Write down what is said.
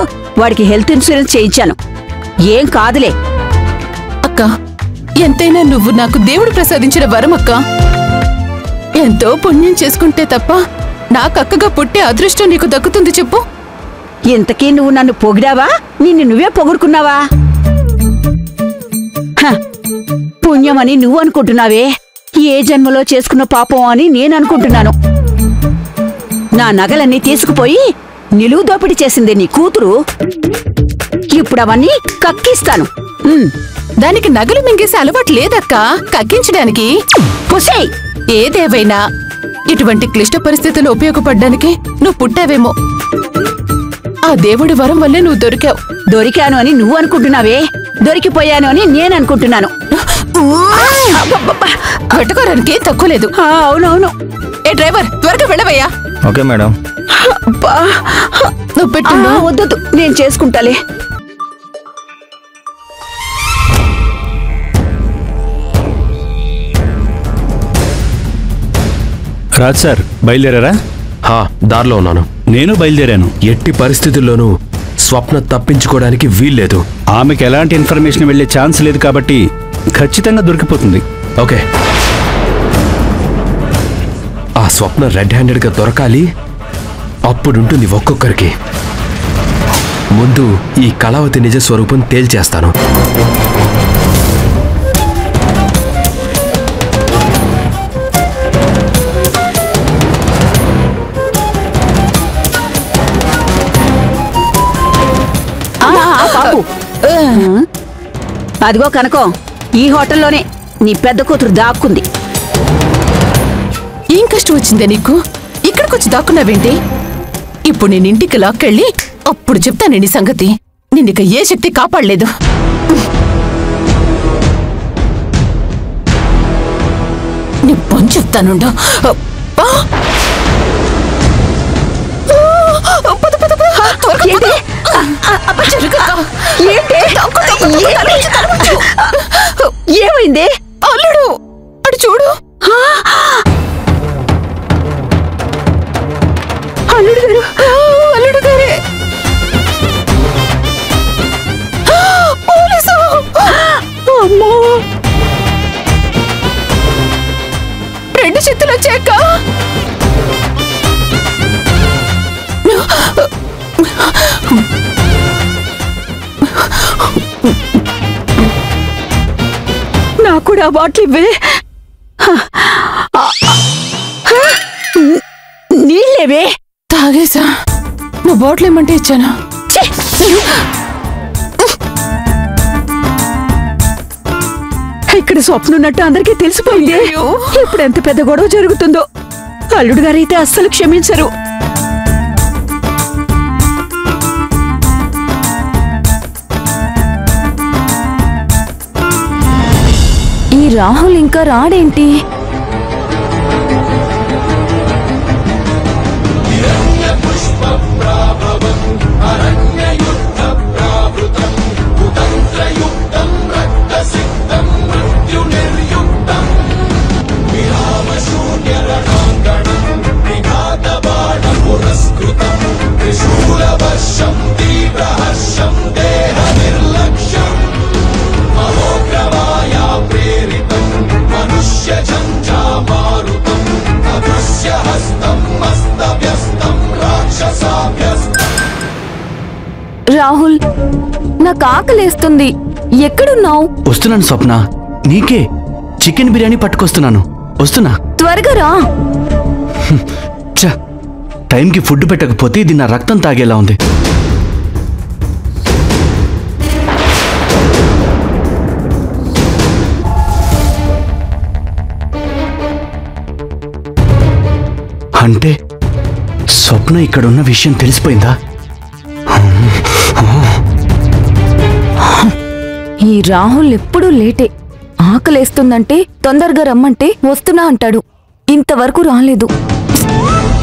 వాడికి health insurance చేయించాను ఏం కాదులే అక్క ఎంతైనా నువ్వు నాకు దేవుడు ప్రసాదించిన వరం అక్క ఎంతో పుణ్యం చేసుకుంటే తప్ప నాకు అక్కగా పుట్టే అదృష్టం నీకు దక్కుతుంది చెప్పు ఇంతకీ నువ్వు నన్ను పొగిడావా నిన్ను నువ్వే పొగుడుకున్నావా హ, పుణ్యమని నువ్వు అనుకుంటున్నావే ఏ జన్మలో చేసుకున్న పాపం అని నేను అనుకుంటున్నాను నా నగలన్నీ తీసుకుపోయి నిలువు దోపిడీ చేసింది నీ కూతురు ఇప్పుడు అవన్నీ కక్కిస్తాను ఉమ్, దానికి నగలు మింగేసే అలవాటు లేదక్క కక్కించడానికి పొసేయ్ ఏదేవైనా ఇటువంటి క్లిష్ట పరిస్థితులు ఉపయోగపడ్డానికి నువ్వు పుట్టావేమో ఆ దేవుడి వరం వల్లే నువ్వు దొరికావు దొరికాను అని నువ్వు అనుకుంటున్నావే దొరికిపోయాను అని నేను అనుకుంటున్నాను అబ్బబ్బబ్బా. వెట్టుకోవడానికి ఏం తక్కువ లేదు ఆ, అవునవును ఏ డ్రైవర్ త్వరగా వెళ్ళవయ్యా ఓకే మేడం అబ్బా. నువ్వు ఆ, పెట్టిండు వద్దొద్దు నేను చేసుకుంటాలే రాజ్ సార్ బయలుదేరారా హా దారిలో ఉన్నాను నేను బయలుదేరాను ఎట్టి పరిస్థితుల్లోనూ స్వప్న తప్పించుకోవడానికి వీల్లేదు ఆమెకి ఎలాంటి ఇన్ఫర్మేషన్ వెళ్ళే ఛాన్స్ లేదు కాబట్టి ఖచ్చితంగా దొరికిపోతుంది ఓకే ఆ స్వప్న రెడ్ హ్యాండెడ్గా దొరకాలి అప్పుడుంటుంది ఒక్కొక్కరికి ముందు ఈ కళావతి నిజ స్వరూపం తేల్చేస్తాను ఆ, ఆ, బాబు అదిగో కనకం ఈ హోటల్లోనే నీ పెద్ద కూతురు దాక్కుంది ఏం కష్టం వచ్చిందే నీకు ఇక్కడికి వచ్చి దాక్కున్నావేంటి ఇప్పుడు నేను ఇంటికి లాక్కెళ్ళి అప్పుడు చెప్తాను నీ సంగతి నిన్నిక ఏ శక్తి కాపాడలేదు నీ పని చెప్తానుండు అబ్బా! పద, పద, పద. త్వరగా పద. ఏంటి? అబ్బా, జరగక్క. ఏంటి? తక్కువ, తక్కువ, తక్కువ. ఏంటి? తలవంచు, తలవంచు. ఏమైంది అల్లుడు అడు చూడు అల్లుడు గారు ఆ, అల్లుడు గారే ఆ, పోలీసు అమ్మో రెండు చేతులు వచ్చాక నాకు కూడా ఆ బాటిల్ ఇవ్వే హ, ఆ, హ, నీ- నీళ్ళేవే తాగేసా నువ్వు బాటిల్ ఏమంటే ఇచ్చాను ఛీ! ఇక్కడ స్వప్న ఉన్నట్టు అందరికీ తెలిసిపోయింది అయ్యో. ఇప్పుడు ఎంత పెద్ద గొడవ జరుగుతుందో అల్లుడు గారైతే అస్సలు క్షమించరు ఈ రాహుల్ ఇంకా రాడేంటి రాహుల్ నాకు ఆకలేస్తుంది ఎక్కడున్నావు వస్తున్నాను స్వప్న నీకే చికెన్ బిర్యానీ పట్టుకొస్తున్నాను వస్తున్నా త్వరగా రా చ టైంకి ఫుడ్ పెట్టకపోతే ఇది నా రక్తం తాగేలా ఉంది అంటే స్వప్న ఇక్కడున్న విషయం తెలిసిపోయిందా ఈ రాహుల్ ఎప్పుడూ లేటే ఆకలేస్తుందంటే తొందరగా రమ్మంటే వస్తున్నా అంటాడు ఇంతవరకు రాలేదు